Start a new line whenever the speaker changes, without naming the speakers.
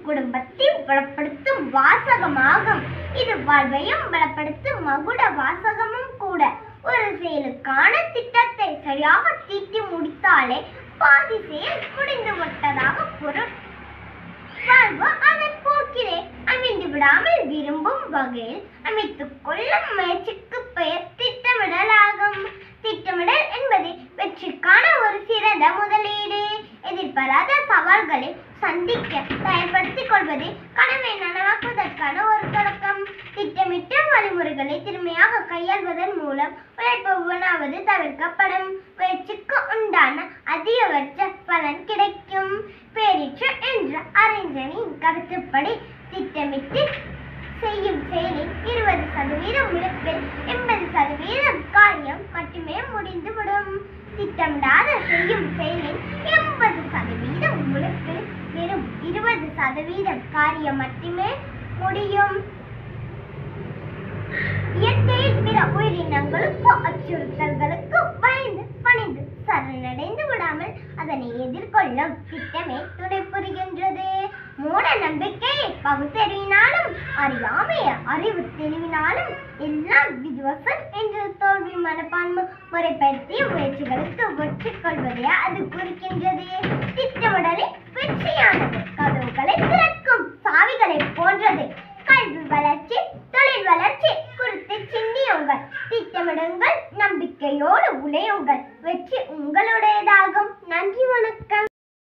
குடும்பத்தை பலப்படுத்தும் வாசகமாகும் இது வாழ்வையும் பலப்படுத்தும் மகுட வாசகமும் கூட ஒரு செயலுக்கான திட்டத்தை சரியாக தீட்டி முடித்தாலே பாதி செயல் முடிந்து விட்டதாக பொருள் வாழ்வு அதன் போக்கிலே அமைந்து விடாமல் விரும்பும் வகையில் அமைத்துக் கொள்ளும் முயற்சிக்கு பெயர் திட்டமிடலாகும் திட்டமிடல் என்பது வெற்றிக்கான ஒரு சிறந்த முதலீடு எதிர்பாராத சவால்களை சந்திக்க தயார்படுத்திக் கொள்வது கனவை நனவாக்குவதற்கான ஒரு தொடக்கம் திட்டமிட்ட வழிமுறைகளை திறமையாக கையாள்வதன் மூலம் உழைப்பு உணாவது தவிர்க்கப்படும் முயற்சிக்கு உண்டான அதிகபட்ச பலன் கிடைக்கும் பேரிற்று என்ற அறிஞனின் கருத்துப்படி திட்டமிட்டு செய்யும் செயலில் இருபது சதவீதம் உழைப்பில் எண்பது சதவீதம் காரியம் மட்டுமே முடிந்துவிடும் திட்டமிடாத செய்யும் செயலில் எண்பது சதவீதம் உழைப்பில் வெறும் இருபது சதவீதம் காரியம் மட்டுமே முடியும் இயற்கையில் பிற உயிரினங்களுக்கு அச்சுறுத்தல்களுக்கு பயந்து பணிந்து சரணடைந்து விடாமல் அதனை எதிர்கொள்ளும் திட்டமே துணை புரிகின்றது மூட நம்பிக்கையை பகுத்தறிவினாலும் அறியாமைய அறிவு தெளிவினாலும் எல்லாம் விதுவசம் என்ற தோல்வி மனப்பான்மை முறைப்படுத்திய முயற்சிகளுக்கு வெற்றி கொள்வதை அது குறிக்கின்றது திட்டமிடலை